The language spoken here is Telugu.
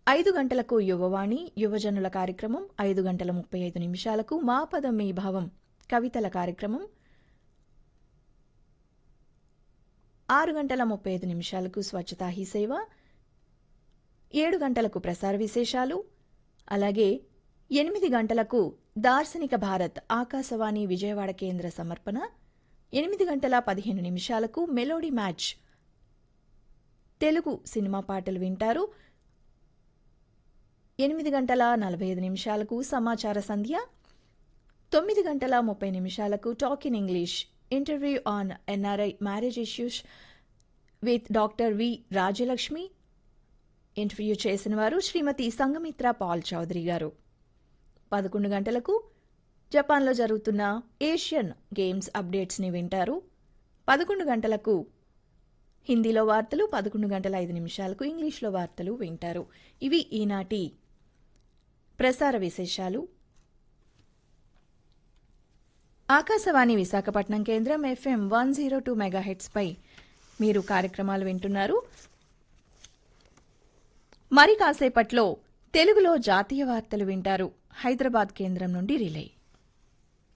ఐదు గంటలకు యువవాణి యువజనుల కార్యక్రమం ఐదు గంటల ముప్పై ఐదు నిమిషాలకు మా పదం మీ భావం కవితల కార్యక్రమం ఆరు గంటల ముప్పై ఐదు నిమిషాలకు స్వచ్ఛతా హీ సేవ ఏడు గంటలకు ప్రసార విశేషాలు అలాగే ఎనిమిది గంటలకు దార్శనిక భారత్ ఆకాశవాణి విజయవాడ కేంద్ర సమర్పణ ఎనిమిది గంటల పదిహేను నిమిషాలకు మెలోడీ మ్యాచ్ తెలుగు సినిమా పాటలు వింటారు ఎనిమిది గంటల నలభై ఐదు నిమిషాలకు సమాచార సంధ్య తొమ్మిది గంటల ముప్పై నిమిషాలకు talk in English interview on NRI marriage issues with doctor V Rajalakshmi interview చేసిన వారు శ్రీమతి సంగమిత్ర పాల్ చౌదరి గారు పదకొండు గంటలకు జపాన్లో జరుగుతున్న ఏషియన్ గేమ్స్ అప్డేట్స్ని వింటారు పదకొండు గంటలకు హిందీలో వార్తలు పదకొండు గంటల ఐదు నిమిషాలకు ఇంగ్లీష్లో వార్తలు వింటారు ఇవి ఈనాటి ప్రసార విశేషాలు ఆకాశవాణి విశాఖపట్నం కేంద్రం ఎఫ్ఎం వన్ జీరో టూ మెగాహెట్స్పై మీరు కార్యక్రమాలు వింటున్నారు మరి కాసేపట్లో తెలుగులో జాతీయ వార్తలు వింటారు హైదరాబాద్ కేంద్రం నుండి రిలే